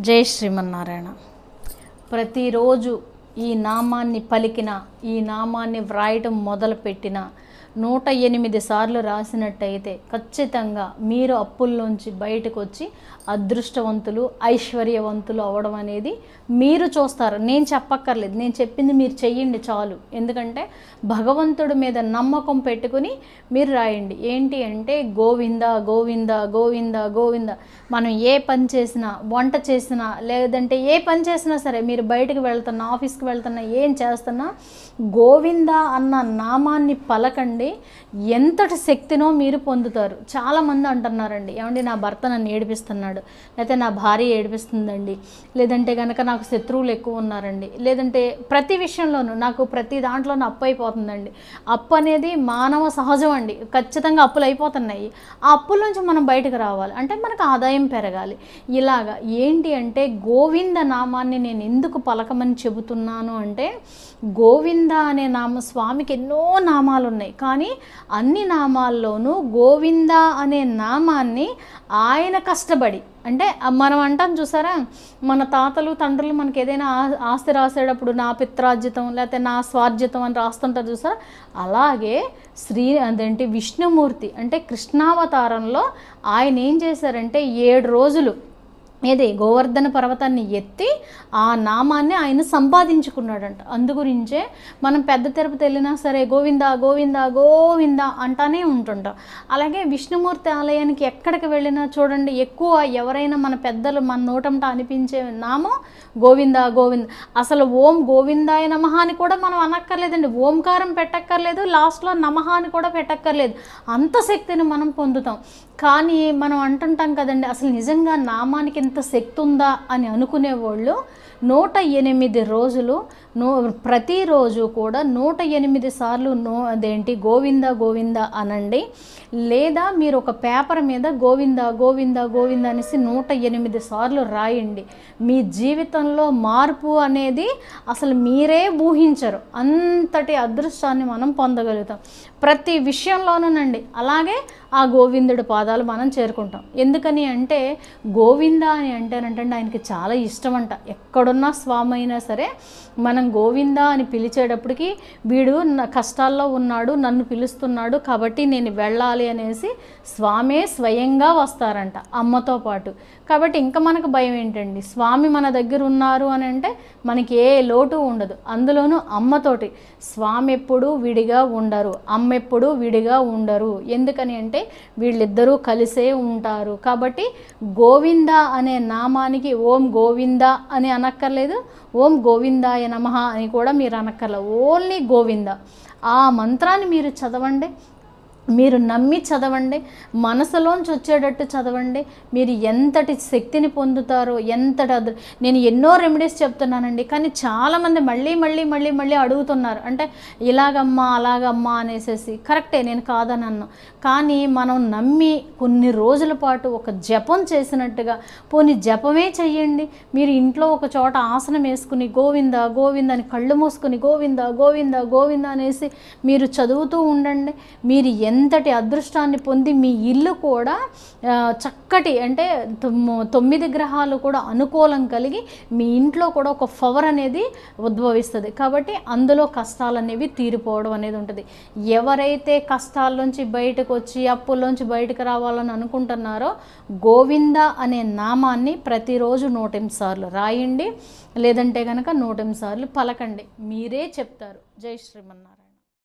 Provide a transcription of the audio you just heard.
జై శ్రీమన్నారాయణ ప్రతిరోజు ఈ నామాన్ని పలికిన ఈ నామాన్ని వ్రాయటం మొదలుపెట్టిన నూట ఎనిమిది సార్లు రాసినట్టయితే ఖచ్చితంగా మీరు అప్పుల్లోంచి బయటకు వచ్చి అదృష్టవంతులు ఐశ్వర్యవంతులు అవడం అనేది మీరు చూస్తారు నేను చెప్పక్కర్లేదు నేను చెప్పింది మీరు చెయ్యండి చాలు ఎందుకంటే భగవంతుడి మీద నమ్మకం పెట్టుకుని మీరు రాయండి ఏంటి అంటే గోవింద గోవింద గోవింద గోవింద మనం ఏ పని చేసినా వంట చేసినా లేదంటే ఏ పని చేసినా సరే మీరు బయటకు వెళ్తున్నా ఆఫీస్కి వెళ్తున్నా ఏం చేస్తున్నా గోవింద అన్న నామాన్ని పలకండి ఎంతటి శక్తినో మీరు పొందుతారు చాలామంది అంటున్నారండి ఏమండి నా భర్త నన్ను ఏడిపిస్తున్నాడు లేకపోతే నా భార్య ఏడిపిస్తుందండి లేదంటే కనుక నాకు శత్రువులు ఎక్కువ ఉన్నారండి లేదంటే ప్రతి విషయంలోనూ నాకు ప్రతి దాంట్లోనూ అప్పు అయిపోతుందండి అప్పు అనేది మానవ సహజం అండి ఖచ్చితంగా అప్పులు అయిపోతున్నాయి ఆ అప్పుల నుంచి మనం బయటకు రావాలి అంటే మనకు ఆదాయం పెరగాలి ఇలాగా ఏంటి అంటే గోవింద నామాన్ని నేను ఎందుకు పలకమని చెబుతున్నాను అంటే గోవింద అనే నామ స్వామికి ఎన్నో నామాలు ఉన్నాయి కానీ అన్ని నామాల్లోనూ గోవింద అనే నామాన్ని ఆయన కష్టపడి అంటే మనం అంటాం చూసారా మన తాతలు తండ్రులు మనకి ఏదైనా ఆ- ఆస్తి రాసేటప్పుడు నా పిత్రార్జితం లేకపోతే నా స్వార్జితం అని రాస్తుంటారు చూసారా అలాగే శ్రీ అదేంటి విష్ణుమూర్తి అంటే కృష్ణావతారంలో ఆయన ఏం చేశారంటే ఏడు రోజులు ఏది గోవర్ధన పర్వతాన్ని ఎత్తి ఆ నామాన్ని ఆయన సంపాదించుకున్నాడంట అందుగురించే మనం పెద్ద తిరుపతి వెళ్ళినా సరే గోవింద గోవింద గోవింద అంటానే ఉంటుంటాం అలాగే విష్ణుమూర్తి ఆలయానికి ఎక్కడికి వెళ్ళినా చూడండి ఎక్కువ ఎవరైనా మన పెద్దలు మన నోటంట అనిపించే నామం గోవింద గోవింద అసలు ఓం గోవిందాయ నమః అని కూడా మనం అనక్కర్లేదండి ఓంకారం పెట్టక్కర్లేదు లాస్ట్లో నమః అని కూడా పెట్టక్కర్లేదు అంత శక్తిని మనం పొందుతాం కానీ మనం అంటుంటాం కదండి అసలు నిజంగా నామానికి ఇంత శక్తి ఉందా అని అనుకునేవాళ్ళు నూట ఎనిమిది రోజులు నో ప్రతిరోజు కూడా నూట ఎనిమిది సార్లు నో అదేంటి గోవింద గోవింద అనండి లేదా మీరు ఒక పేపర్ మీద గోవింద గోవింద గోవింద అనేసి నూట ఎనిమిది సార్లు రాయండి మీ జీవితంలో మార్పు అనేది అసలు మీరే ఊహించరు అంతటి అదృష్టాన్ని మనం పొందగలుగుతాం ప్రతి విషయంలోనూనండి అలాగే ఆ గోవిందుడి పాదాలు మనం చేరుకుంటాం ఎందుకని అంటే గోవింద అని అంటేనంటే ఆయనకి చాలా ఇష్టం అంట ఎక్కడున్నా స్వామి అయినా సరే మనం గోవింద అని పిలిచేటప్పటికి వీడు నా కష్టాల్లో ఉన్నాడు నన్ను పిలుస్తున్నాడు కాబట్టి నేను వెళ్ళాలి అనేసి స్వామే స్వయంగా వస్తారంట అమ్మతో పాటు కాబట్టి ఇంకా మనకు భయం ఏంటండి స్వామి మన దగ్గర ఉన్నారు అని అంటే మనకి ఏ లోటు ఉండదు అందులోనూ అమ్మతోటి స్వామి ఎప్పుడు విడిగా ఉండరు అమ్మ ఎప్పుడు విడిగా ఉండరు ఎందుకని అంటే వీళ్ళిద్దరూ కలిసే ఉంటారు కాబట్టి గోవింద అనే నామానికి ఓం గోవింద అని అనక్కర్లేదు ఓం గోవిందాయ నమః అని కూడా మీరు అనక్కర్లేదు ఓన్లీ గోవింద ఆ మంత్రాన్ని మీరు చదవండి మీరు నమ్మి చదవండి మనసులోంచి వచ్చేటట్టు చదవండి మీరు ఎంతటి శక్తిని పొందుతారో ఎంతటి అదృ నేను ఎన్నో రెమెడీస్ చెప్తున్నానండి కానీ చాలామంది మళ్ళీ మళ్ళీ మళ్ళీ మళ్ళీ అడుగుతున్నారు అంటే ఇలాగమ్మా అలాగమ్మా అనేసేసి కరెక్టే నేను కాదని అన్నాను కానీ మనం నమ్మి కొన్ని రోజుల పాటు ఒక జపం చేసినట్టుగా పోనీ జపమే చెయ్యండి మీరు ఇంట్లో ఒక చోట ఆసనం వేసుకుని గోవింద గోవింద అని కళ్ళు మూసుకుని గోవింద గోవింద గోవింద అనేసి మీరు చదువుతూ ఉండండి మీరు ఎంతటి అదృష్టాన్ని పొంది మీ ఇల్లు కూడా ఆ, చక్కటి అంటే తొమ్మ- తొమ్మిది గ్రహాలు కూడా అనుకూలం కలిగి మీ ఇంట్లో కూడా ఒక పవర్ అనేది ఉద్భవిస్తుంది కాబట్టి అందులో కష్టాలు అనేవి తీరిపోవడం అనేది ఉంటుంది ఎవరైతే కష్టాల్లోంచి బయటకు వచ్చి అప్పుల్లోంచి బయటకు రావాలని అనుకుంటున్నారో గోవింద అనే నామాన్ని ప్రతిరోజు నూటెనిమిది సార్లు రాయండి లేదంటే కనుక నూటెనిమిది సార్లు పలకండి మీరే చెప్తారు జై శ్రీమన్నారాయణ